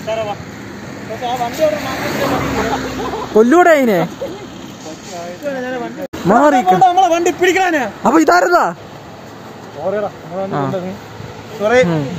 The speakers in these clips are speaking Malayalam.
കൊല്ലൂടെ അതിനെ മാറി നമ്മളെ വണ്ടി പിടിക്കാനാ അപ്പൊ ഇതാരതാ സോറി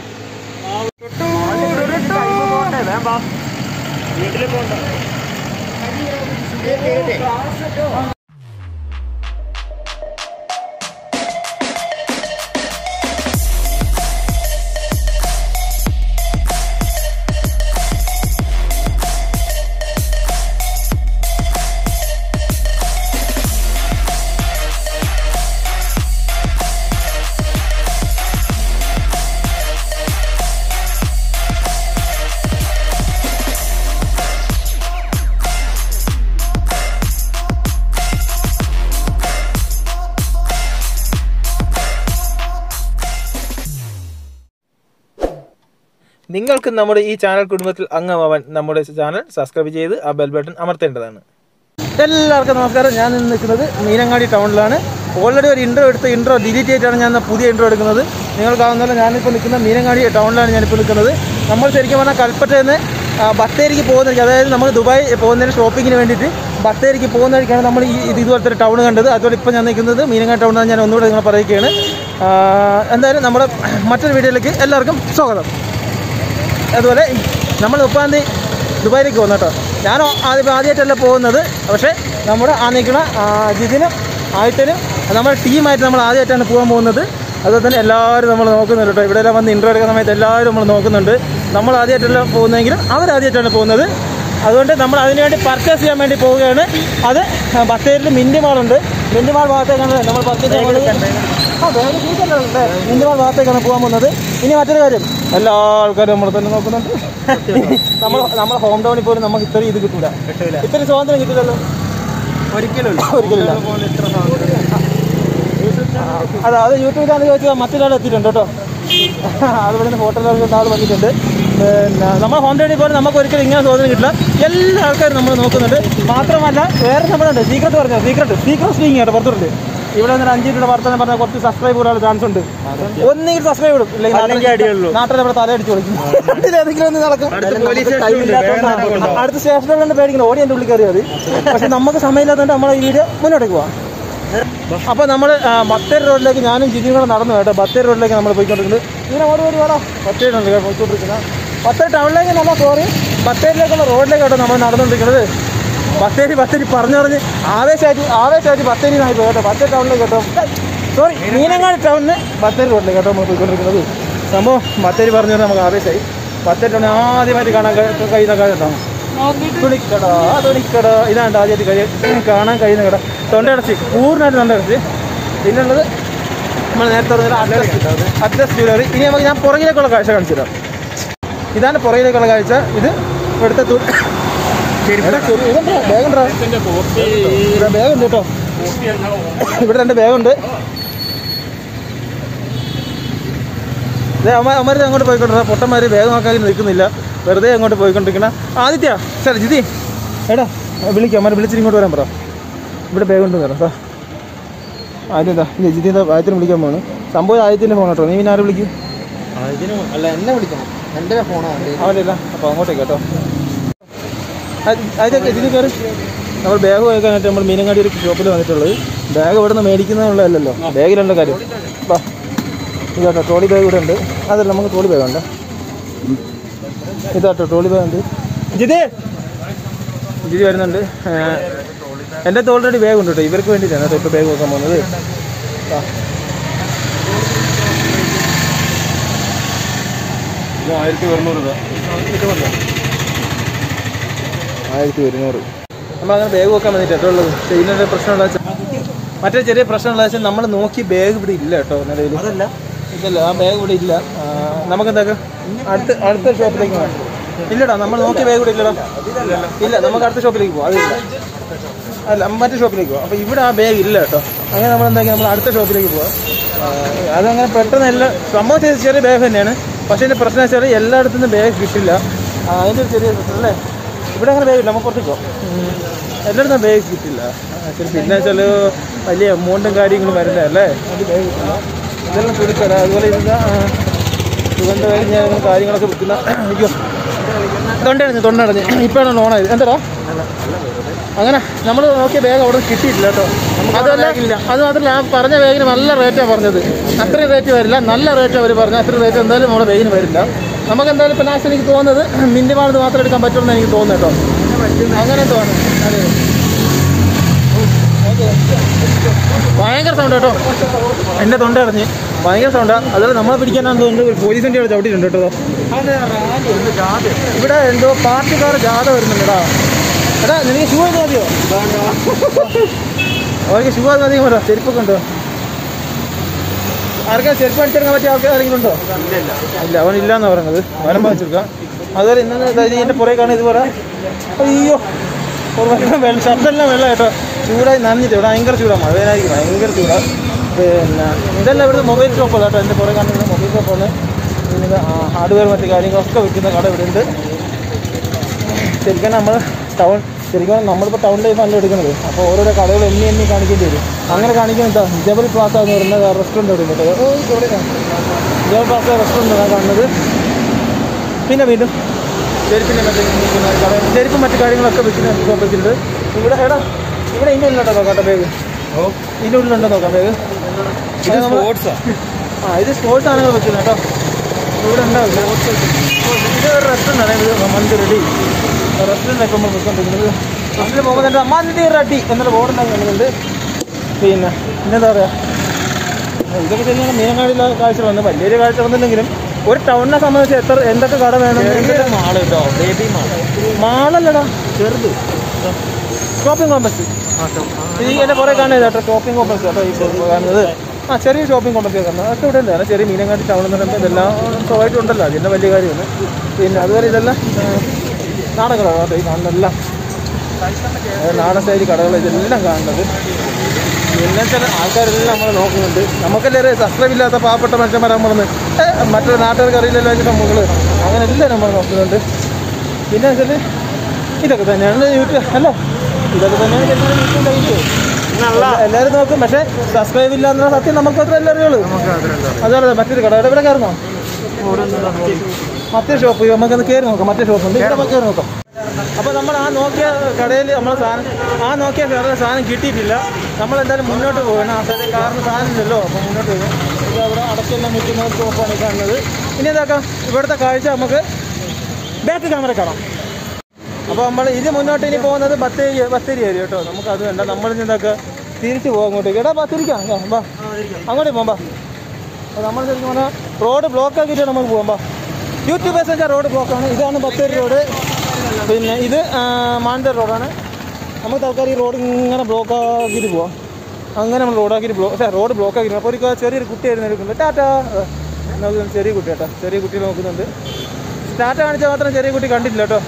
നിങ്ങൾക്ക് നമ്മുടെ ഈ ചാനൽ കുടുംബത്തിൽ അംഗമാവാൻ നമ്മുടെ ചാനൽ സബ്സ്ക്രൈബ് ചെയ്ത് ആ ബെൽ ബട്ടൺ അമർത്തേണ്ടതാണ് എല്ലാവർക്കും നമസ്കാരം ഞാൻ ഇന്ന് നിൽക്കുന്നത് മീനങ്ങാടി ടൗണിലാണ് ഓൾറെഡി ഒരു ഇൻട്രോ എടുത്ത ഇൻട്രോ ഡിലീറ്റ് ചെയ്തിട്ടാണ് ഞാൻ ഇന്ന് പുതിയ ഇൻട്രോ എടുക്കുന്നത് നിങ്ങൾ കാണുന്ന ഞാനിപ്പോൾ നിൽക്കുന്ന മീനങ്ങാടി ടൗണിലാണ് ഞാനിപ്പോൾ നിൽക്കുന്നത് നമ്മൾ ശരിക്കും പറഞ്ഞാൽ കൽപ്പറ്റയിൽ നിന്ന് ആ, ബത്തേരിക്ക് പോകുന്ന വഴിക്ക് അതായത് നമ്മൾ ദുബായ് പോകുന്നതിന് ഷോപ്പിങ്ങിന് വേണ്ടിയിട്ട് ബത്തേരിക്ക് പോകുന്ന വഴിക്കാണ് നമ്മൾ ഈ ഇത് ഇതുപോലത്തെ ഒരു ടൗൺ കണ്ടത് അതുപോലെ ഇപ്പോൾ ഞാൻ നിൽക്കുന്നത് മീനങ്ങാടി ടൗണിലാണ് ഞാൻ ഒന്നുകൂടെ നിങ്ങൾ പറയുകയാണ് ആ, എന്തായാലും നമ്മുടെ മറ്റൊരു വീഡിയോയിലേക്ക് എല്ലാവർക്കും സ്വാഗതം അതുപോലെ നമ്മൾ മുപ്പാം തീയതി ദുബായിലേക്ക് പോകുന്നു കേട്ടോ ഞാൻ ആദ്യം ആദ്യമായിട്ടല്ല പോകുന്നത് പക്ഷേ നമ്മുടെ ആ നിൽക്കുന്ന ആ, ജിതിനും ആയിട്ടനും നമ്മുടെ ടീമായിട്ട് നമ്മൾ ആദ്യമായിട്ടാണ് പോകാൻ പോകുന്നത് അതുപോലെ തന്നെ എല്ലാവരും നമ്മൾ നോക്കുന്നുണ്ട് കേട്ടോ ഇവിടെ എല്ലാം വന്ന് ഇൻട്രോ എടുക്കുന്ന സമയത്ത് എല്ലാവരും നമ്മൾ നോക്കുന്നുണ്ട് നമ്മൾ ആദ്യമായിട്ടല്ല പോകുന്നതെങ്കിലും അവർ ആദ്യമായിട്ടാണ് പോകുന്നത് അതുകൊണ്ട് നമ്മൾ അതിനുവേണ്ടി പർച്ചേസ് ചെയ്യാൻ വേണ്ടി പോവുകയാണ് അത് ബത്തേരിയിൽ മിൻറ്റി മാളുണ്ട് മിൻറ്റി മാൾ ഭാഗത്തേക്കാണ് നമ്മൾ പർച്ചേസ് ചെയ്യാൻ പോകുന്നത് ആ ബാഗ് സീറ്റല്ലേ മിൻറ്റി മാൾ ഭാഗത്തേക്കാണ് പോകാൻ പോകുന്നത് ഇനി മറ്റൊരു കാര്യം എല്ലാ ആൾക്കാരും നമ്മളെ തന്നെ നോക്കുന്നുണ്ട് നമ്മൾ നമ്മുടെ ഹോം ടൗണിൽ പോലും നമുക്ക് ഇത്രയും ഇത് കിട്ടൂല ഇത്രയും സ്വാതന്ത്ര്യം കിട്ടില്ലല്ലോ ഒരിക്കലും ഒരിക്കലില്ല അതെ അത് യൂട്യൂബ് ചാനൽ ചോദിച്ചാൽ മറ്റൊരാൾ എത്തിയിട്ടുണ്ട് കേട്ടോ അതുപോലെ തന്നെ ഹോട്ടലുകളിൽ ആൾ വന്നിട്ടുണ്ട് പിന്നെ നമ്മൾ ഹോം ടൗണിൽ പോലും നമുക്ക് ഒരിക്കലും ഇങ്ങനെ സ്വാതന്ത്ര്യം കിട്ടില്ല എല്ലാ ആൾക്കാരും നമ്മൾ നോക്കുന്നുണ്ട് മാത്രമല്ല വേറെ നമ്മളുണ്ട് സീക്രട്ട് പറഞ്ഞോ സീക്രട്ട് സീക്രട്ട് സ്പീക്കിംഗ് കേട്ടോ പുറത്തുണ്ട് ഇവിടെ നിന്ന് അഞ്ച് രൂപയുടെ വർത്തമാനം പറഞ്ഞാൽ കുറച്ച് സബ്സ്ക്രൈബ് കൂടാനുള്ള ചാൻസ് ഉണ്ട് ഒന്നെങ്കിൽ സബ്സ്ക്രൈബ് ഇടും അല്ലെങ്കിൽ ഇല്ലെങ്കിൽ അടിയുള്ളൂ. നാട്ടിൽ നമ്മുടെ തലയടിച്ച് വിളിക്കും ഏതെങ്കിലും ഒന്ന് നടക്കും അടുത്ത പോലീസ് സ്റ്റേഷൻ ഉണ്ട്. വേഗം നടക്കണം. അടുത്ത സ്റ്റേഷനിൽ പേടിക്കണം ഓടി എൻ്റെ ഉള്ളിൽ കയറി മതി പക്ഷെ നമുക്ക് സമയമില്ലാത്തതുകൊണ്ട് നമ്മൾ ഈ വീഡിയോ മുന്നോട്ട് പോവാം അപ്പോൾ നമ്മൾ ബത്തേരി റോഡിലേക്ക് ഞാനും ജിതിയും കൂടെ നടന്നു കേട്ടോ ബത്തേരി റോഡിലേക്ക് നമ്മൾ പോയിക്കൊണ്ടിരിക്കുന്നത് ഇതിനെ ഓടി ഓടി വേണം ബത്തേരി റോഡിലേക്ക് പോയിക്കൊണ്ടിരിക്കുന്നത് ബത്തേരി ടൗണിലേക്ക് നല്ല സോറി ബത്തേരിയിലേക്കുള്ള റോഡിലേക്ക് കേട്ടോ നമ്മൾ നടന്നുകൊണ്ടിരിക്കുന്നത് ബത്തേരി ബത്തേരി പറഞ്ഞു പറഞ്ഞ് ആവേശമായിട്ട് ആവേശമായിട്ട് ബത്തേരി ആയി പോയി കേട്ടോ ബത്തേരി ടൗണിലേക്ക് കേട്ടോ സോറി മീനങ്ങാടി ടൗണിന് ബത്തേരി റോഡിലേക്ക് കേട്ടോ നമ്മൾ പോയിക്കൊണ്ടിരിക്കുന്നത് സംഭവം ബത്തേരി പറഞ്ഞു പറഞ്ഞാൽ നമുക്ക് ആവേശമായി ബത്തേരി ടൗണിൽ ആദ്യമായിട്ട് കാണാൻ കഴി- കഴിയുന്ന കാര്യം കേട്ടോ തുണിക്കട തുണിക്കട ഇതാണ് ആദ്യമായിട്ട് കഴി കാണാൻ കഴിയുന്ന കട തൊണ്ടയടച്ച് പൂർണ്ണമായിട്ട് തൊണ്ടയടച്ച് പിന്നുള്ളത് നമ്മൾ നേരത്തെ പറഞ്ഞ അറ്റ്ലസ് അറ്റ്ലസ് ജ്വല്ലറി ഇനി നമുക്ക് ഞാൻ പുറകിലേക്കുള്ള കാഴ്ച കാണിച്ചു തരാം ഇതാണ് പുറകിലേക്കുള്ള കാഴ്ച ഇത് ഇവിടുത്തെ തു- എടാ, ചെറിയ- ഇതെന്താ? ബാഗുണ്ടെടാ. ഇവിടെ ബാഗുണ്ട് കേട്ടോ ഇവിടെ രണ്ട് ബാഗുണ്ട് അമ്മമാർ അങ്ങോട്ട് പോയിക്കൊണ്ടിരുന്ന പൊട്ടന്മാർ വേഗം നോക്കാൻ നിൽക്കുന്നില്ല വെറുതെ അങ്ങോട്ട് പോയിക്കൊണ്ടിരിക്കണ ആദിത്യ ശരി ജിതി എടാ വിളിക്കാം അമ്മ വിളിച്ചിട്ട് ഇങ്ങോട്ട് വരാൻ പറ ഇവിടെ ബാഗ് ഉണ്ട് തരാം സാ ആദ്യം എന്താ ജിതി എന്താ ആദ്യത്തിന് വിളിക്കാൻ പോണ് സംഭവം ആദ്യത്തിൻ്റെ ഫോൺ കേട്ടോ നീ പിന്നെ ആരെ വിളിക്കും അല്ല എന്നെ വിളിക്കണം എന്റെ ഫോണാണ് അവനല്ല അപ്പോൾ അങ്ങോട്ടേക്ക് കേട്ടോ ആദ്യമൊക്കെ ഇതിന് കയറി നമ്മൾ ബാഗ് വാങ്ങിക്കാനായിട്ട് നമ്മൾ മീനങ്ങാടി ഒരു ഷോപ്പിൽ വന്നിട്ടുള്ളത് ബാഗ് ഇവിടെ നിന്ന് മേടിക്കുന്നതുള്ളതല്ലോ ബാഗിലുള്ള കാര്യം വാ ഇതാട്ടോ ട്രോളി ബാഗ് ഇവിടെ ഉണ്ട് അതല്ല നമുക്ക് ട്രോളി ബാഗ് ഉണ്ട് ഇതാട്ടോ ട്രോളി ബാഗ് ഉണ്ട് ജിതേ ജിതി വരുന്നുണ്ട് ഏഹ്, എൻ്റെ അടുത്ത് ഓൾറെഡി ബാഗ് ഉണ്ട് കേട്ടോ ഇവർക്ക് വേണ്ടിയിട്ടാണ് കേട്ടോ ഇപ്പോൾ ബാഗ് വെക്കാൻ പോകുന്നത് ആ. ആയിരത്തി ഒരുന്നൂറ് രൂപ ആയിരത്തി ഒരുന്നൂറ് നമ്മളങ്ങനെ ബാഗ് വെക്കാൻ വേണ്ടിയിട്ട് കേട്ടോ ഉള്ളത് പക്ഷേ ഇതിനൊരു പ്രശ്നമുള്ള വെച്ചാൽ മറ്റേ ചെറിയ പ്രശ്നമുള്ള വെച്ചാൽ നമ്മൾ നോക്കി ബാഗ് ഇവിടെ ഇല്ല കേട്ടോ നിലവിൽ അതല്ല ഇതല്ല ആ ബാഗ് ഇവിടെ ഇല്ല ആ, നമുക്ക് എന്താക്കാം അടുത്ത അടുത്ത ഷോപ്പിലേക്ക് പോകാം ഇല്ലടാ നമ്മൾ നോക്കിയ ബാഗ് ഇവിടെ ഇല്ലടാ ഇല്ല നമുക്ക് അടുത്ത ഷോപ്പിലേക്ക് പോകാം അതില്ല അല്ല മറ്റേ ഷോപ്പിലേക്ക് പോകാം അപ്പോൾ ഇവിടെ ആ ബാഗ് ഇല്ല കേട്ടോ അങ്ങനെ നമ്മൾ എന്താക്കി നമ്മൾ അടുത്ത ഷോപ്പിലേക്ക് പോകാം ആ, അതങ്ങനെ പെട്ടെന്ന് എല്ലാ സംഭവം ചെയ്ത് ചെറിയ ബാഗ് തന്നെയാണ് പക്ഷേ ഇതിൻ്റെ പ്രശ്നം വെച്ചാൽ എല്ലായിടത്തു നിന്നും ബാഗ് കിട്ടില്ല ആ, അതിൻ്റെ ഒരു ചെറിയ പ്രശ്നം അല്ലേ ഇവിടെ അങ്ങനെ ബാഗ് ഇല്ല നമുക്ക് പുറത്തേക്ക് പോകാം ഉം. എല്ലായിടത്തും ബാഗ് കിട്ടില്ല ആ, ശരി പിന്നെ വെച്ചാൽ വലിയ എമൗണ്ടും കാര്യങ്ങളും വരില്ല അല്ലേ അത് ബാഗ് കിട്ടില്ല ഇതെല്ലാം തുണിക്കട അതുപോലെ ഇരുന്ന സുഗന്ധ കഴിഞ്ഞ കാര്യങ്ങളൊക്കെ വിൽക്കുന്ന അയ്യോ തൊണ്ടടഞ്ഞ് തൊണ്ടടഞ്ഞ് ഇപ്പോഴാണ് ഓണായത് എന്താ അങ്ങനെ നമ്മൾ നോക്കിയ ബാഗ് അവിടെ നിന്ന് കിട്ടിയിട്ടില്ല കേട്ടോ അതല്ല അത് മാത്രമല്ല ആ പറഞ്ഞ ബാഗിന് നല്ല റേറ്റാണ് പറഞ്ഞത് അത്രയും റേറ്റ് വരില്ല നല്ല റേറ്റ് അവർ പറഞ്ഞു അത്രയും റേറ്റ് എന്തായാലും നമ്മുടെ ബാഗിന് വരില്ല നമുക്ക് എന്തായാലും ഇപ്പം ലാസ്റ്റ് എനിക്ക് തോന്നുന്നത് മിൻറ്റുമാണെന്ന് മാത്രം എടുക്കാൻ പറ്റുമെന്ന് എനിക്ക് തോന്നുന്നു കേട്ടോ അങ്ങനെ തോന്നുന്നു അതെ ഭയങ്കര സൗണ്ട് കേട്ടോ എൻ്റെ തൊണ്ട അടഞ്ഞ് ഭയങ്കര സൗണ്ടാണ് അതുപോലെ നമ്മളെ പിടിക്കാനാണെന്ന് തോന്നുന്നു പോലീസിൻ്റെ അവിടെ ചവിട്ടിയിട്ടുണ്ട് കേട്ടോ ഇവിടെ എന്തോ പാർട്ടിക്കാർ ജാഥ വരുന്നുണ്ടടാ എടാ നിനക്ക് ഷൂ ഒക്കെ മതിയോ അവർക്ക് ഷൂ അത് മതിയോ പറ ചെരുപ്പൊക്കെ ഉണ്ടോ ആർക്കാ ചെരുപ്പ് അടിച്ചെടുക്കാൻ പറ്റിയ ആൾക്കാർ ആരെങ്കിലും ഉണ്ടോ ഇല്ല അവനില്ലാന്നാ പറയുന്നത് വരം വാങ്ങിച്ചെടുക്കാം അതുപോലെ ഇന്നലെ ഇതിൻ്റെ പുറകെ കാണാൻ ഇതുപോലെ അയ്യോ ഒരു വെള്ളം വെള്ളം ഷർട്ടെല്ലാം വെള്ളം കേട്ടോ ചൂടായി നനഞ്ഞിട്ട് ഇവിടെ ഭയങ്കര ചൂടാണ് മഴയായിരിക്കും ഭയങ്കര ചൂടാണ് പിന്നെ ഇതെല്ലാം ഇവിടുത്തെ മൊബൈൽ ഷോപ്പാണ് കേട്ടോ എൻ്റെ പുറകെ കാണുന്നത് മൊബൈൽ ഷോപ്പാണ് പിന്നെ ഹാർഡ്വെയർ മറ്റു കാര്യങ്ങളൊക്കെ വിൽക്കുന്ന കട ഇവിടെ ഉണ്ട് ശരിക്കും നമ്മൾ ടൗൺ ശരിക്കും നമ്മളിപ്പോൾ ടൗൺ ലൈഫാണല്ലോ എടുക്കുന്നത് അപ്പോൾ ഓരോരോ കടകൾ എണ്ണി എണ്ണി കാണിക്കേണ്ടി വരും അങ്ങനെ കാണിക്കാൻ എന്താ ജബൽ പ്ലാസ എന്ന് പറയുന്ന റെസ്റ്റോറൻറ്റ് ഇവിടെ ഉണ്ട് കേട്ടോ ഓ ഇവിടെ ജബൽ പ്ലാസ റെസ്റ്റോറൻറ്റ് ആണ് കാണുന്നത് പിന്നെ വീണ്ടും ചെരുപ്പിൻ്റെ മറ്റേ ഇരിക്കുന്ന കട ചെരുപ്പും മറ്റു കാര്യങ്ങളൊക്കെ വിൽക്കുന്ന ഷോപ്പ് വെച്ചിട്ടുണ്ട് ഇവിടെ എടാ ഇവിടെ ഇതിൻ്റെ ഉള്ളിലുണ്ടോ നോക്കാം ബാഗ് ഇതിൻ്റെ ഉള്ളിലുണ്ടോ നോക്കാം ബാഗ് ഇത് സ്പോർട്സാ ആ ഇത് സ്പോർട്സ് ആണ് വെക്കുന്നത് കേട്ടോ ഇവിടെ ഉണ്ടാവില്ല ഇത് ഒരു റെസ്റ്റോറൻ്റ് ആണ് ഇത് മന്ത് റെഡി റെസ്റ്റോറൻ്റ് ഒക്കെ നമ്മൾ വെക്കൊണ്ടിരിക്കുന്നത് റെസ്റ്റോറൻറ്റ് പോകുമ്പോൾ തന്നെ മന്തി റെഡി എന്നൊരു ബോർഡ് ഉണ്ടാക്കുന്നുണ്ട് പിന്നെ പിന്നെന്താ പറയുക ഇതൊക്കെ തന്നെയാണ് മീനങ്ങാടിയിലെ കാഴ്ച വന്നത് വലിയൊരു കാഴ്ച വന്നില്ലെങ്കിലും ഒരു ടൗണിനെ സംബന്ധിച്ച് എത്ര എന്തൊക്കെ കട വേണം മാള് കേട്ടോ ബേബി മാള് മാളല്ലടാ ചെറുത് ഷോപ്പിംഗ് കോംപ്ലക്സ് ഈ എൻ്റെ പുറകെ കാണുന്നത് കേട്ടോ ഷോപ്പിംഗ് കോംപ്ലക്സ് കേട്ടോ ഈ പുറകെ കാണുന്നത് ആ ചെറിയ ഷോപ്പിംഗ് കോംപ്ലക്സ് കാണുന്നത് അതൊക്കെ ഇവിടെ ഉണ്ട് കാരണം ചെറിയ മീനങ്ങാടി ടൗൺ എന്ന് പറയുമ്പോൾ ഇതെല്ലാം പ്രൊവൈഡ് ഉണ്ടല്ലോ അതിൻ്റെ വലിയ കാര്യമാണ് പിന്നെ അതുപോലെ ഇതെല്ലാം ആ, നാടൻ കടകൾ കേട്ടോ ഈ കാണുന്നതെല്ലാം അത് നാടൻ സ്റ്റൈൽ കടകൾ ഇതെല്ലാം കാണുന്നത് പിന്നെ ചില ആൾക്കാരെല്ലാം നമ്മൾ നോക്കുന്നുണ്ട് നമുക്കെല്ലാവരും സബ്സ്ക്രൈബ് ഇല്ലാത്ത പാവപ്പെട്ട മനുഷ്യന്മാരാകുമ്പോഴൊന്ന് മറ്റൊരു നാട്ടുകാർക്ക് അറിയില്ലല്ലോ വെച്ചിട്ട് നമ്മൾ അങ്ങനെ എല്ലാം നമ്മൾ നോക്കുന്നുണ്ട് പിന്നെ വെച്ചാൽ ഇതൊക്കെ തന്നെയാണ് യൂട്യൂബ് അല്ല ഇതൊക്കെ തന്നെയാണ് ശരിക്കും യൂട്യൂബ് ലൈഫ് എല്ലാവരും നോക്കും പക്ഷേ സബ്സ്ക്രൈബ് ഇല്ല എന്നുള്ള സത്യം നമുക്ക് മാത്രമല്ല അറിയുള്ളൂ അതുപോലെ മറ്റൊരു കട ഇവിടെ കയറുന്നോ മറ്റേ ഷോപ്പ് നമുക്കൊന്ന് കയറി നോക്കാം മറ്റേ ഷോപ്പ് ഉണ്ട് ഇവിടെ നമുക്ക് കയറി നോക്കാം അപ്പോൾ നമ്മൾ ആ നോക്കിയ കടയിൽ നമ്മൾ സാധനം ആ നോക്കിയ കടയിൽ സാധനം കിട്ടിയിട്ടില്ല നമ്മൾ എന്തായാലും മുന്നോട്ട് പോകണം ആ സ്ഥലം കാരണം സാധനം ഇല്ലല്ലോ അപ്പോൾ മുന്നോട്ട് പോകും ഇത് അവിടെ അടക്കെല്ലാം നിൽക്കുന്ന ഒരു ഷോപ്പാണ് ഈ കാണുന്നത് ഇനി എന്താക്കാം ഇവിടുത്തെ കാഴ്ച നമുക്ക് ബാക്ക് ക്യാമറ കാണാം അപ്പോൾ നമ്മൾ ഇത് മുന്നോട്ട് ഇനി പോകുന്നത് ബത്തേരി ബത്തേരി ഏരിയ കേട്ടോ നമുക്ക് അത് വേണ്ട നമ്മൾ എന്താക്കുക തിരിച്ച് പോകാം അങ്ങോട്ടേക്ക് എടാ ബാ തിരിക്കാം വാ, വാ അങ്ങോട്ടേ പോകാം ബാ അപ്പോൾ നമ്മൾ ശരിക്കും പറഞ്ഞാൽ റോഡ് ബ്ലോക്ക് ആക്കിയിട്ട് നമുക്ക് പോകാം ബാ യൂട്യൂബേഴ്സ് വെച്ചാൽ റോഡ് ബ്ലോക്കാണ് ഇതാണ് ബത്തേരി റോഡ് പിന്നെ ഇത് ആ, മാനന്തവാടി റോഡാണ് നമുക്ക് തൽക്കാലം ഈ റോഡ് ഇങ്ങനെ ബ്ലോക്ക് ആക്കിയിട്ട് പോവാം അങ്ങനെ നമ്മൾ റോഡാക്കിയിട്ട് ബ്ലോ പക്ഷേ റോഡ് ബ്ലോക്ക് ആക്കിയിട്ട് അപ്പോൾ ഒരു ചെറിയൊരു കുട്ടി എഴുന്നേൽക്കുന്നുണ്ട് ടാറ്റാ നോക്കുന്നുണ്ട് ചെറിയ കുട്ടി കേട്ടോ ചെറിയ കുട്ടി നോക്കുന്നുണ്ട് ടാറ്റ കാണിച്ചാൽ മാത്രം ചെറിയ കുട്ടി കണ്ടിട്ടില്ല കേട്ടോ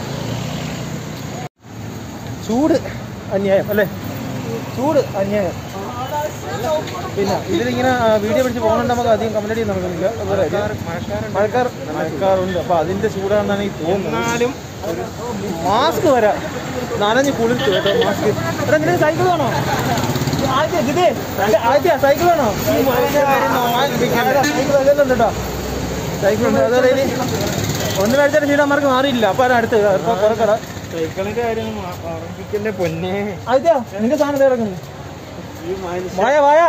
ചൂട് അന്യായം അല്ലേ ചൂട് അന്യായം പിന്നെ ഇതിലിങ്ങനെ ആ, വീഡിയോ പിടിച്ച് പോകുന്നുണ്ട് നമുക്ക് അധികം കമന്റ് ചെയ്യാൻ നടക്കുന്നില്ല അതുപോലെ മഴക്കാർ മഴക്കാറുണ്ട് അപ്പോൾ അതിൻ്റെ ചൂടാണെന്നാണ് ഈ തോന്നുന്നത് മാസ്ക് വരാം നനഞ്ഞ് കുളിർത്തു കേട്ടോ മാസ്ക് എടാ നിനക്ക് സൈക്കിൾ വേണോ ആദ്യം ജിതേ ആദ്യ സൈക്കിൾ വേണോ സൈക്കിൾ എല്ലാം ഉണ്ട് കേട്ടോ സൈക്കിൾ ഉണ്ട് അതുപോലെ ഇനി ഒന്ന് കഴിച്ചിട്ട് ക്ഷീണന്മാർക്ക് മാറിയില്ല അപ്പോൾ ആരാ അടുത്ത് ഇപ്പോൾ കുറക്കട സൈക്കിളിന്റെ കാര്യം ഓർമ്മിക്കല്ലേ പൊന്നെ ആദ്യ നിന്റെ സാധനം കിടക്കുന്നു വായ വായ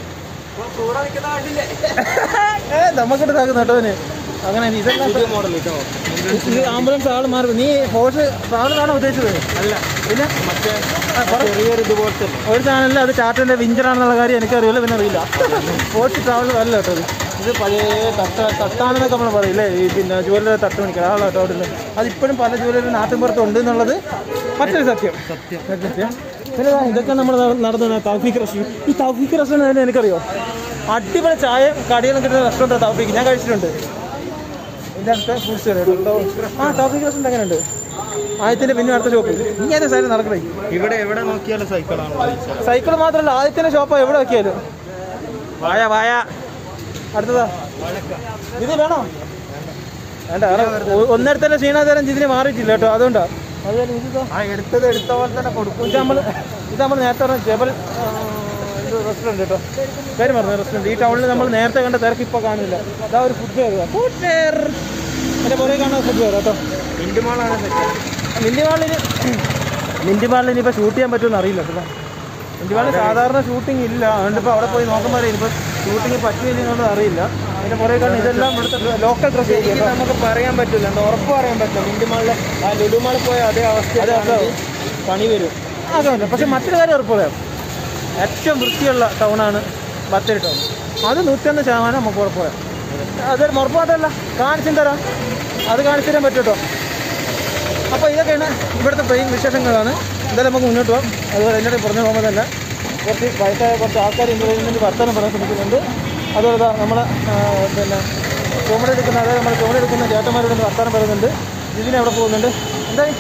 ഏ നമുക്കിട്ട് താക്കുന്നു കേട്ടോന് അങ്ങനെ ഇതെല്ലാം മോഡൽ കേട്ടോ ഇത് ആംബുലൻസ് ആൾ മാറി നീ ഹോഴ്സ് ട്രാവലറാണോ ഉദ്ദേശിച്ചത് അല്ല പിന്നെ ആ, പറ. ചെറിയൊരു ഇതുപോലത്തെ ഒരു ചാനലിൽ അത് ചാർട്ടിൻ്റെ വിഞ്ചറാണെന്നുള്ള കാര്യം എനിക്കറിയില്ല പിന്നെ അറിയില്ല ഹോഴ്സ് ട്രാവലർ അല്ല കേട്ടോ ഇത് ഇത് പഴയ തട്ട തട്ടാണെന്നൊക്കെ നമ്മൾ പറയില്ലേ ഈ പിന്നെ ജുവലറി തട്ട് മണിക്കട ആളാ കേട്ടോ അവിടെ അതിപ്പോഴും പല ജുവലറി നാട്ടിൻപുറത്ത് ഉണ്ട് എന്നുള്ളത് മറ്റൊരു സത്യം സത്യം സത്യം പിന്നെ ദാ ഇതൊക്കെ നമ്മൾ നടന്ന തൗഫീഖ് റെസ്റ്റോറൻറ്റ് ഈ തൗഫീഖ് റെസ്റ്റോറൻറ്റ് തന്നെ എനിക്കറിയോ അടിപൊളി ചായ കടികളും കിട്ടുന്ന റെസ്റ്റോറൻറ്റ് തൗഫീഖ് ഞാൻ കഴിച്ചിട്ടുണ്ട് ഇതിൻ്റെ അടുത്ത ഫ്രൂട്ട്സ് കേട്ടോ ആ തൗഫീഖ് റെസ്റ്റോറൻറ്റ് എങ്ങനെയുണ്ട് ആദ്യത്തിൻ്റെ പിന്നെ അടുത്ത ഷോപ്പ് നീ ഏതാ സൈഡിൽ നടക്കണേ ഇവിടെ എവിടെ നോക്കിയാലും സൈക്കിളാണല്ലോ സൈക്കിൾ മാത്രമല്ല ആദ്യത്തിന്റെ ഷോപ്പോ എവിടെ വെക്കിയാലും വായ വായ അടുത്തതാ ഇത് വേണോ വേണ്ട കാരണം ഒ- ഒന്നിടത്തന്നെ ക്ഷീണാതരം ഇതിന് മാറിയിട്ടില്ല കേട്ടോ അതുകൊണ്ടാ അതുപോലെ ഇത് ആ എടുത്തത് എടുത്ത പോലെ തന്നെ കൊടുക്കും ഇത് നമ്മൾ ഇത് നമ്മൾ നേരത്തെ പറഞ്ഞ ജബൽ ആ, ഇത് റെസ്റ്റോറൻറ്റ് കേട്ടോ പേര് പറഞ്ഞു റെസ്റ്റോറൻറ്റ് ഈ ടൗണിൽ നമ്മൾ നേരത്തെ കണ്ട തിരക്ക് ഇപ്പോൾ കാണില്ല അതാ ഒരു ഫുഡ് ഫെയർ ഫുഡ് ഫെയർ എൻ്റെ പുറകെ കാണുന്ന ഫുഡ് ഫെയർ കേട്ടോ മിൻറ്റുമാളാണ് സെറ്റ് മിന്റി മാളിന് മിന്റി മാളിൽ ഇനിയിപ്പോൾ ഷൂട്ട് ചെയ്യാൻ പറ്റുമെന്ന് അറിയില്ല കേട്ടോ മിന്റി മാളിൽ സാധാരണ ഷൂട്ടിംഗ് ഇല്ല അതുകൊണ്ട് ഇപ്പോൾ അവിടെ പോയി നോക്കുമ്പോൾ ഇനിയിപ്പോൾ ഷൂട്ടിംഗ് പറ്റുമെന്നുള്ളത് അറിയില്ല അതിൻ്റെ പുറകെ കാരണം ഇതെല്ലാം ഇവിടുത്തെ ലോക്കൽ ഡ്രസ്സ് ശരിക്കും നമുക്ക് പറയാൻ പറ്റില്ല എന്താ ഉറപ്പ് പറയാൻ പറ്റില്ല മിൻറ്റുമാളിലെ ആ ലുലുമാളിൽ പോയ അതേ അവസ്ഥ അതെ, അതെ. പണി വരും അതെ പക്ഷെ മറ്റൊരു കാര്യം ഉറപ്പ് പറയാം ഏറ്റവും വൃത്തിയുള്ള ടൗണാണ് ബത്തേരി ടൗൺ അത് നൂറ്റൊന്ന് ശതമാനം നമുക്ക് ഉറപ്പ് പറയാം അത് ഉറപ്പായിട്ടല്ല കാണിച്ചും തരാം അത് കാണിച്ചു തരാൻ പറ്റും കേട്ടോ അപ്പോൾ ഇതൊക്കെയാണ് ഇവിടുത്തെ ട്രെയിൻ വിശേഷങ്ങളാണ് എന്തായാലും നമുക്ക് മുന്നോട്ട് പോകാം അതുപോലെ എന്നോട് പറഞ്ഞു പോകുമ്പോൾ തന്നെ കുറച്ച് വയസ്സായ കുറച്ച് ആൾക്കാർ ഇൻ്റർവ്യൂവിന് വർത്തമാനം പറയാൻ ശ്രമിക്കുന്നുണ്ട് അതുപോലെ ദാ നമ്മളെ ആ, പിന്നെ കോമഡി എടുക്കുന്ന അതായത് നമ്മൾ കോമഡി എടുക്കുന്ന ചേട്ടന്മാരോട് ഒന്ന് വർത്തമാനം പറയുന്നുണ്ട് ജിതിന് അവിടെ പോകുന്നുണ്ട് എന്തായി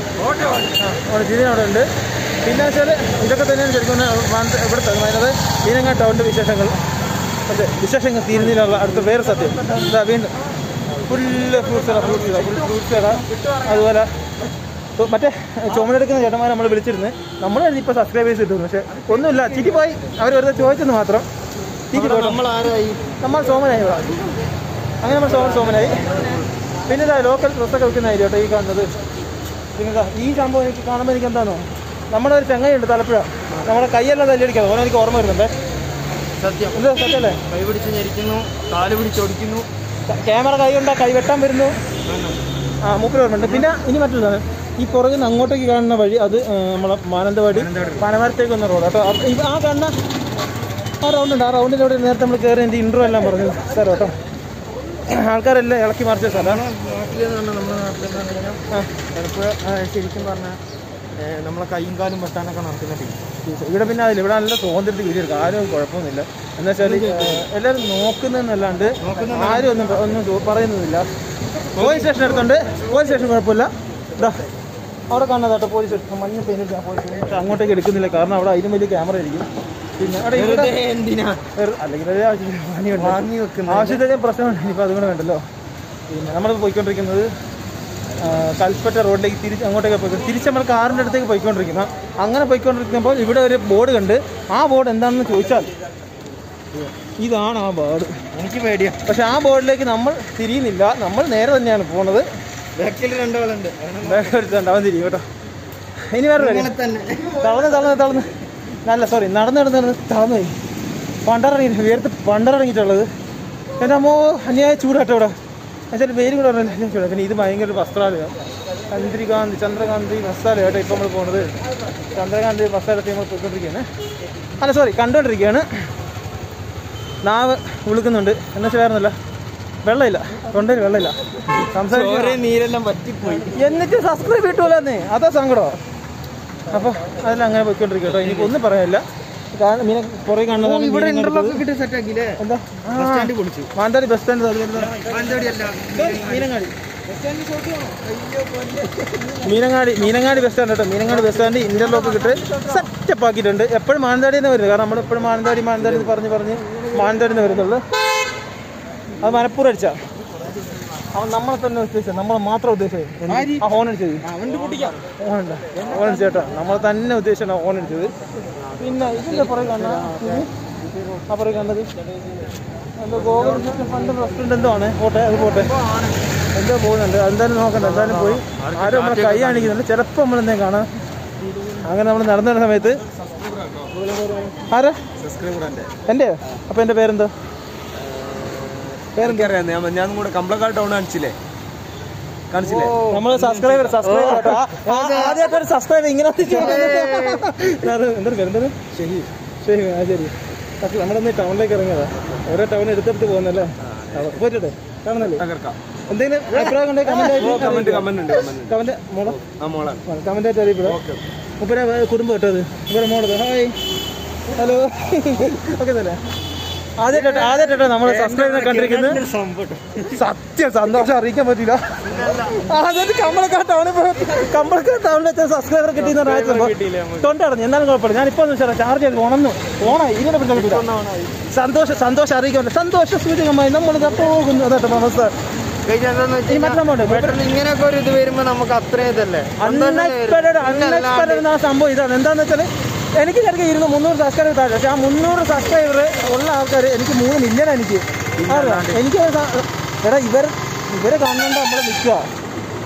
ആ അവിടെ ജിതിൻ അവിടെ ഉണ്ട് പിന്നെ വെച്ചാൽ ഇതൊക്കെ തന്നെയാണ് ശരിക്കും പറഞ്ഞാൽ മാനത്ത- ഇവിടുത്തെ അതായത് മീനങ്ങാട് ടൗണിൻ്റെ വിശേഷങ്ങൾ പക്ഷേ വിശേഷങ്ങൾ തീരുന്നതിനുള്ള അടുത്ത വേറെ സത്യം ഇതാ വീണ്ടും ഫുള്ള് ഫ്രൂട്ട്സ് കട ഫ്രൂട്ട്സ് കട ഫുൾ ഫ്രൂട്ട്സ് കട അതുപോലെ ഇപ്പൊ മറ്റേ ചുമടെടുക്കുന്ന ചേട്ടന്മാരെ നമ്മൾ വിളിച്ചിരുന്നു നമ്മൾ ഇപ്പോൾ സബ്സ്ക്രൈബേഴ്സ് കിട്ടുന്നു പക്ഷേ ഒന്നുമില്ല ചിരി പോയി അവർ വെറുതെ ചോദിച്ചെന്ന് മാത്രം ചിരി പോയി നമ്മൾ ആരായി നമ്മൾ സോമനായി ഇവിടെ അങ്ങനെ നമ്മൾ സോമൻ സോമനായി പിന്നെ ഇതാ ലോക്കൽ ഡ്രസ്സൊക്കെ വെക്കുന്നതായിരിക്കും കേട്ടോ ഈ കാണുന്നത് നിങ്ങൾക്ക് ഈ സംഭവം എനിക്ക് കാണുമ്പോൾ എനിക്ക് എന്താണോ നമ്മുടെ ഒരു ചെങ്ങയുണ്ട് തലപ്പുഴ നമ്മുടെ കൈയെല്ലാം തല്ലിയടിക്കാതെ ഓരോ എനിക്ക് ഓർമ്മ വരുന്നുണ്ട് സത്യം ഇത് സത്യമല്ലേ കൈ പിടിച്ച് ഞെരിക്കുന്നു കാല് പിടിച്ചൊടിക്കുന്നു ക്യാമറ കൈ കൊണ്ടാ കൈ വെട്ടാൻ വരുന്നു ആ മൂപ്പര് ഓർമ്മയുണ്ട് പിന്നെ ഇനി മറ്റൊന്നാണ് ഈ പുറകിൽ നിന്ന് അങ്ങോട്ടേക്ക് കാണുന്ന വഴി അത് ആ, നമ്മളെ മാനന്തവാടി പനമരത്തേക്ക് വന്ന റോഡ് അപ്പോൾ അത് ഇവ- ആ കാണുന്ന ആ റൗണ്ട് ഉണ്ട് ആ റൗണ്ടിൻ്റെ അവിടെ നേരത്തെ നമ്മൾ കയറി എൻ്റെ ഇൻട്രോ എല്ലാം പറഞ്ഞു സ്ഥലം കേട്ടോ ആൾക്കാരെല്ലാം ഇളക്കി മറിച്ച സ്ഥലമാണ് നാട്ടിലെന്ന് പറഞ്ഞാൽ നമ്മുടെ നാട്ടിലെന്ന് പറഞ്ഞു കഴിഞ്ഞാൽ ആ ചിലപ്പോൾ ശരിക്കും പറഞ്ഞാൽ നമ്മളെ കൈയും കാലും വെട്ടാനൊക്കെ നടക്കുന്ന ടീം ഇവിടെ പിന്നെ അതില്ല ഇവിടെ നല്ല സ്വാതന്ത്ര്യത്തിൽ വീഡിയോ എടുക്കാം ആരും ഒന്നുമില്ല എന്ന് വെച്ചാൽ എല്ലാവരും നോക്കുന്നതെന്നല്ലാണ്ട് ആരും ഒന്നും പ- ഒന്നും ചോ- പറയുന്നതില്ല പോലീസ് സ്റ്റേഷൻ എടുത്തുണ്ട് പോലീസ് സ്റ്റേഷൻ കുഴപ്പമില്ല ഇതാ അവിടെ കാണുന്നത് കേട്ടോ പോലീസ് സ്റ്റേഷൻ മഞ്ഞ പെയിന്റ് പോലീസ് സ്റ്റേഷൻ പക്ഷെ അങ്ങോട്ടേക്ക് എടുക്കുന്നില്ല കാരണം അവിടെ അതിനും വലിയ ക്യാമറ ആയിരിക്കും പിന്നെ അവിടെ ഇവിടെ വെറുതെ എന്തിനാ വേറെ- അല്ലെങ്കിൽ ഒരു ആവശ്യമില്ല. പണിയുണ്ട്. വാങ്ങി വെക്കുന്നത് ആവശ്യത്തിന് പ്രശ്നമുണ്ട് ഇനിയിപ്പോൾ അതുകൊണ്ട് വേണ്ടല്ലോ പിന്നെ നമ്മൾ പോയിക്കൊണ്ടിരിക്കുന്നത് ആ, കൽപ്പറ്റ റോഡിലേക്ക് തിരിച്ച് അങ്ങോട്ടേക്ക് പോയി തിരിച്ച് നമ്മൾ കാറിൻ്റെ അടുത്തേക്ക് പോയിക്കൊണ്ടിരിക്കുന്ന അങ്ങനെ പോയിക്കൊണ്ടിരിക്കുമ്പോൾ ഇവിടെ ഒരു ബോർഡ് കണ്ട് ആ ബോർഡ് എന്താണെന്ന് ചോദിച്ചാൽ ഇതാണ് ആ ബോർഡ് എനിക്ക് പേടിയാ പക്ഷെ ആ ബോർഡിലേക്ക് നമ്മൾ തിരിയുന്നില്ല നമ്മൾ നേരെ തന്നെയാണ് പോണത് ബാക്കിൽ രണ്ടാളുണ്ട് ബാക്ക് എടുത്തുണ്ട് അവൻ തിരിയും കേട്ടോ ഇനി വേറെ കാര്യം അങ്ങനെ തന്നെ തളർന്ന് തളർന്ന് തളർന്ന് നല്ല സോറി നടന്ന് നടന്ന് നടന്ന് തളർന്നു പോയി പണ്ടറിറങ്ങി ഉയർത്ത് പണ്ടറിറങ്ങിയിട്ടുള്ളത് എൻ്റെ അമ്മോ അന്യായ ചൂടാട്ടോ ഇവിടെ എന്നുവെച്ചാൽ വെയിൽ കൂടെ പറഞ്ഞാൽ ചൂടാ പിന്നെ ഇത് ഭയങ്കര ഒരു വസ്ത്രാലയം ചന്ദ്രികാന്തി ചന്ദ്രകാന്തി മസാല കേട്ടോ ഇപ്പോൾ നമ്മൾ പോകുന്നത് ചന്ദ്രകാന്തി മസാലത്തിൽ നമ്മൾ പോയിക്കൊണ്ടിരിക്കുകയാണ് അല്ല സോറി കണ്ടുകൊണ്ടിരിക്കുകയാണ് നാവ് ഉളുക്കുന്നുണ്ട് എന്ന് വെച്ചാൽ വേറൊന്നുമില്ല വെള്ളമില്ല തൊണ്ടയിൽ വെള്ളമില്ല സംസാരിക്കാൻ ചോരയും നീരെല്ലാം പറ്റിപ്പോയി എന്നിട്ട് സബ്സ്ക്രൈബ് കിട്ടൂലെന്നേ അതാ സങ്കടം അപ്പോൾ അതിൽ അങ്ങനെ പോയിക്കൊണ്ടിരിക്കും കേട്ടോ എനിക്ക് ഒന്നും പറയാനില്ല കാരണം മീനെ പുറകെ കാണുന്നതാണ് ഇവിടെ മീനെ ഇന്റർലോക്ക് കണ്ടത്. കിട്ടി സെറ്റ് ആക്കിയില്ലേ എന്താ ബസ് സ്റ്റാൻഡ് പൊളിച്ചു മാനന്തവാടി ബസ് സ്റ്റാൻഡ് മാനന്തവാടി അല്ല മീനങ്ങാടി മീനങ്ങാടി മീനങ്ങാടി ബസ് സ്റ്റാൻഡ് കേട്ടോ Meenangadi bus stand interlock kit setup ആക്കിയിട്ടുണ്ട് എപ്പോഴും മാനന്തവാടി നിന്ന് വരുന്നത് കാരണം നമ്മളെപ്പോഴും മാനന്തവാടി മാനന്തവാടി എന്ന് പറഞ്ഞ് പറഞ്ഞ് മാനന്തവാടി നിന്ന് വരുന്നുള്ളൂ അത് മലപ്പുറം അടിച്ചാ അവൻ നമ്മളെ തന്നെ ഉദ്ദേശിച്ചത് നമ്മളെ മാത്രം ഉദ്ദേശിച്ചത് ആ ഹോൺ അടിച്ചത് അവൻ്റെ കുട്ടിക്കാം ഓണുണ്ട് ഓൺ ചേട്ടാ നമ്മൾ തന്നെ ഉദ്ദേശിച്ചാണ് ഓൺ അടിച്ചത് പിന്നെ ഇതിന്റെ പുറകെ കാണുന്ന ആ പുറകെ കണ്ടത് എന്തോ ഗോകുലം ഫണ്ട് റെസ്റ്റോറൻറ്റ് എന്തോ ആണ് പോട്ടെ അത് പോട്ടെ എന്തോ പോകുന്നുണ്ട് എന്തായാലും നോക്കണ്ട എന്തായാലും പോയി ആരും നമ്മളെ കൈ കാണിക്കുന്നുണ്ട് ചിലപ്പോൾ നമ്മൾ എന്തെങ്കിലും കാണാം അങ്ങനെ നമ്മൾ നടന്നു വരുന്ന സമയത്ത് ആരാ എൻ്റെ അപ്പോൾ എൻ്റെ പേരെന്തോ പേരെനിക്കറിയാം ഞാൻ ഞാൻ കൂടെ കമ്പളക്കാട് ടൗൺ കാണിച്ചില്ലേ കാണിച്ചില്ലേ നമ്മൾ സബ്സ്ക്രൈബർ സബ്സ്ക്രൈബർ ആദ്യമായിട്ട് ഒരു സബ്സ്ക്രൈബർ ഇങ്ങനെ എന്തൊരു പേര് എന്തൊരു ശരി ശരി ആ ശരി പക്ഷെ നമ്മളൊന്ന് ടൗണിലേക്ക് ഇറങ്ങിയതാ ഓരോ ടൗൺ എടുത്തിട്ട് പോകുന്നല്ലേ പോയിട്ടെ കാണുന്നല്ലേ തകർക്കാം എന്തെങ്കിലും അഭിപ്രായം കണ്ടേ കമന്റ് കമന്റ് കമന്റ് ഉണ്ട് കമന്റ് കമന്റ് മോളോ ആ മോളാണ് കമന്റ് ആയിട്ട് അറിയിപ്പെടാം മുപ്പര കുടുംബം കേട്ടത് ഇവരെ മോളത് ഹായ് ഹലോ ഓക്കെ തന്നെ ആദ്യമായിട്ടോ ആദ്യമായിട്ടോ നമ്മൾ സബ്സ്ക്രൈബ് കണ്ടിരിക്കുന്നത് സത്യം സന്തോഷം അറിയിക്കാൻ പറ്റില്ല ആദ്യമായിട്ട് കമ്പളക്കാട് ടൗണിൽ പോയി കമ്പളക്കാട് ടൗണിൽ വെച്ച സബ്സ്ക്രൈബർ കിട്ടിയെന്ന് പറഞ്ഞാൽ തൊണ്ടടഞ്ഞു എന്നാലും കുഴപ്പമില്ല ഞാൻ ഇപ്പോൾ ചാർജ് ചെയ്ത് ഉണന്നു ഓണായി ഇതിനെ പിന്നെ കിട്ടില്ല സന്തോഷം സന്തോഷം അറിയിക്കാൻ പറ്റില്ല സന്തോഷ സൂചകമായി നമ്മൾ ഇതാ പോകുന്നു അതാട്ടോ അവസ്ഥ ഈ മറ്റേ സംഭവം പെട്ടെന്ന് ഇങ്ങനെയൊക്കെ ഒരു ഇത് വരുമ്പോ നമുക്ക് അത്രയും ഇതല്ലേ അൺഎക്സ്പെക്ടഡ് അൺഎക്സ്പെക്ടഡ് എന്ന സംഭവം ഇതാണ് എന്താന്ന് വെച്ചാൽ എനിക്ക് ശരിക്കും ഇരുന്ന് മുന്നൂറ് സബ്സ്ക്രൈബർ താഴെ പക്ഷെ ആ മുന്നൂറ് സബ്സ്ക്രൈബർ ഉള്ള ആൾക്കാർ എനിക്ക് മൂന്ന് മില്യൺ എനിക്ക് അറിയാം എനിക്ക് ഒരു സ- എടാ ഇവർ ഇവരെ കാണുന്നുണ്ട് നമ്മൾ നിൽക്കുക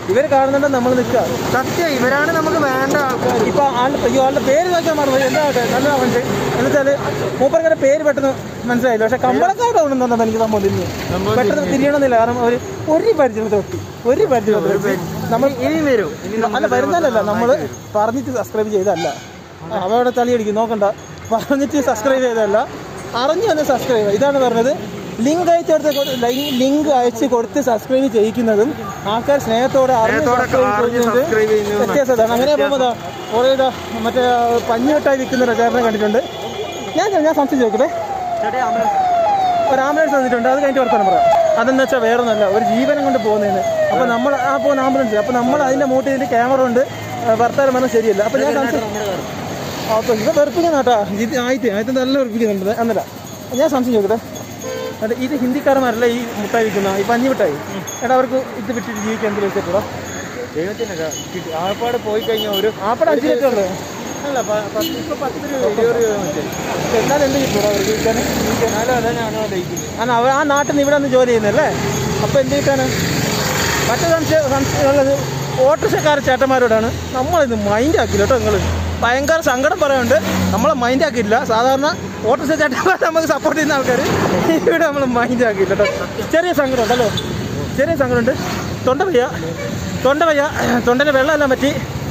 ഇവർ കാണുന്നുണ്ട് നമ്മൾ നിൽക്കുക സത്യം ഇവരാണ് നമുക്ക് വേണ്ട ആൾക്കാർ ഇപ്പൊ ആളുടെ അയ്യോ ആളുടെ പേര് നോക്കിയാൽ മറന്നു എന്താ നല്ല അവൻ്റെ എന്നുവെച്ചാല് മൂപ്പർക്കാരുടെ പേര് പെട്ടെന്ന് മനസ്സിലായില്ല പക്ഷെ കമ്പളക്കാരുടെ ഉണ്ടെന്നാണ് എനിക്ക് സംഭവം തിരിഞ്ഞു പെട്ടെന്ന് തിരിയണമെന്നില്ല കാരണം ഒരു ഒരു പരിചയം തൊട്ടി ഒരു പരിചയം തൊട്ടി നമ്മൾ ഇനി വരും ഇനി അല്ല വരുന്നതല്ല നമ്മൾ പറഞ്ഞിട്ട് സബ്സ്ക്രൈബ് ചെയ്തല്ല അവയുടെ തലി അടിക്കും നോക്കണ്ട പറഞ്ഞിട്ട് സബ്സ്ക്രൈബ് ചെയ്തല്ല അറിഞ്ഞു വന്ന് സബ്സ്ക്രൈബ് ചെയ്യുക ഇതാണ് പറഞ്ഞത് ലിങ്ക് അയച്ചു കൊടുത്ത് ലിങ്ക് അയച്ച് കൊടുത്ത് സബ്സ്ക്രൈബ് ചെയ്യിക്കുന്നതും ആൾക്കാർ സ്നേഹത്തോടെ അറിഞ്ഞ് സ്നേഹത്തോടെ subscribe അറിഞ്ഞ് ചെയ്യുന്നത് subscribe ചെയ്യുന്നതും വ്യത്യാസമാണ് അങ്ങനെ പോകുമ്പോൾ കുറേ ഇതാ മറ്റേ പഞ്ഞുമിട്ടായി വിൽക്കുന്ന ചേട്ടനെ കണ്ടിട്ടുണ്ട് ഞാൻ ഞാൻ സംശയം ചോദിക്കട്ടെ ഒരു ആംബുലൻസ് വന്നിട്ടുണ്ട് അത് കഴിഞ്ഞിട്ട് വർത്തമാനം പറയാം അതെന്ന് വെച്ചാൽ വേറെ ഒന്നല്ല ഒരു ജീവനം കൊണ്ട് പോകുന്നതിന് അപ്പൊ നമ്മൾ ആ പോകുന്ന ആംബുലൻസ് അപ്പൊ നമ്മൾ അതിന്റെ മൂട്ടിൽ ഇതിന്റെ ക്യാമറ ഉണ്ട് ആ, വർത്താനം പറഞ്ഞാൽ ശരിയല്ല അപ്പൊ ഞാൻ സംശയം അപ്പൊ ഇത് വെറുപ്പിക്കുന്ന കേട്ടാ ഇത് ആയിട്ട് ആയിട്ട് നല്ല വെറുപ്പിക്കുന്നുണ്ട് എന്നല്ല ഞാൻ സംശയം ചോദിക്കട്ടെ എടാ, ഇത് ഹിന്ദിക്കാരന്മാരല്ല ഈ മുട്ടായി വിൽക്കുന്ന ഈ പഞ്ഞി മിഠായി എടാ അവർക്ക് ഇത് വിട്ടിട്ട് ജീവിക്കാൻ എന്ത് വെച്ചിട്ടുണ്ടോ ദൈവത്തിനൊക്കെ കിട്ടി ആൾപ്പാട് പോയി കഴിഞ്ഞാൽ ഒരു ആപ്പടെ അഞ്ച് ലക്ഷം ഉള്ളത് അല്ല പ- പത്ത് ഇപ്പൊ പത്ത് രൂപ ഇരുപത് രൂപ മറ്റേ എന്നാലും എന്ത് കിട്ടൂടാ അവർക്ക് ജീവിക്കാൻ എന്നാലും അതാ ഞാനോ ദഹിക്കുന്നത് ആണ് അവ ആ നാട്ടിൽ നിന്ന് ഇവിടെ നിന്ന് ജോലി ചെയ്യുന്നല്ലേ അപ്പോൾ എന്ത് കിട്ടാണ് മറ്റു സംശയം സംശയമുള്ളത് ഓട്ടോറിക്ഷക്കാർ ചേട്ടന്മാരോടാണ് നമ്മളിത് മൈൻഡ് ആക്കില്ല കേട്ടോ നിങ്ങൾ ഭയങ്കര സങ്കടം പറയുന്നുണ്ട് നമ്മളെ മൈൻഡ് ആക്കിയില്ല സാധാരണ ഓട്ടോറിക്ഷ ചേട്ടന്മാർ നമുക്ക് സപ്പോർട്ട് ചെയ്യുന്ന ആൾക്കാർ ഇവിടെ നമ്മൾ മൈൻഡ് ആക്കിയില്ല കേട്ടോ ചെറിയ സങ്കടം ഉണ്ടല്ലോ ചെറിയ സങ്കടമുണ്ട് തൊണ്ട വയ്യ തൊണ്ട വയ്യ തൊണ്ടൻ്റെ വെള്ളമെല്ലാം പറ്റി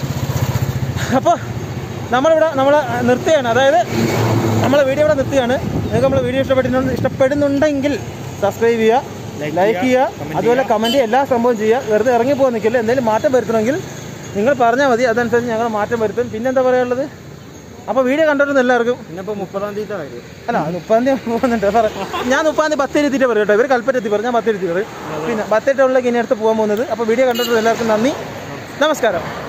അപ്പോൾ നമ്മളിവിടെ നമ്മളെ നിർത്തുകയാണ് അതായത് നമ്മളെ വീഡിയോ ഇവിടെ നിർത്തുകയാണ് നിങ്ങൾക്ക് നമ്മളെ വീഡിയോ ഇഷ്ടപ്പെട്ടിട്ടുണ്ട് ഇഷ്ടപ്പെടുന്നുണ്ടെങ്കിൽ സബ്സ്ക്രൈബ് ചെയ്യുക ലൈക്ക് ചെയ്യുക അതുപോലെ കമൻറ്റ് എല്ലാ സംഭവം ചെയ്യുക വെറുതെ ഇറങ്ങി പോകാൻ നിൽക്കില്ല എന്തെങ്കിലും മാറ്റം വരുത്തണമെങ്കിൽ നിങ്ങൾ പറഞ്ഞാൽ മതി അതനുസരിച്ച് ഞങ്ങൾ മാറ്റം വരുത്തും പിന്നെന്താ പറയാനുള്ളത് അപ്പോൾ വീഡിയോ കണ്ടിരുന്ന എല്ലാവർക്കും ഇന്നിപ്പോ മുപ്പതാം തീയതി വരും അല്ല മുപ്പാം തീയതി പോകുന്നുണ്ട് പറ ഞാൻ മുപ്പാം തീയതി പത്ത് ഇരുത്തിട്ട് പറയും കേട്ടോ ഇവർ കൽപ്പറ്റെത്തി പറയും ഞാൻ പത്ത് ഇരുത്തി പറയും പിന്നെ പത്ത് ടൗണിലേക്ക് ഇനി അടുത്ത് പോകാൻ പോകുന്നത് അപ്പോൾ വീഡിയോ കണ്ടിട്ട് എല്ലാവർക്കും നന്ദി നമസ്കാരം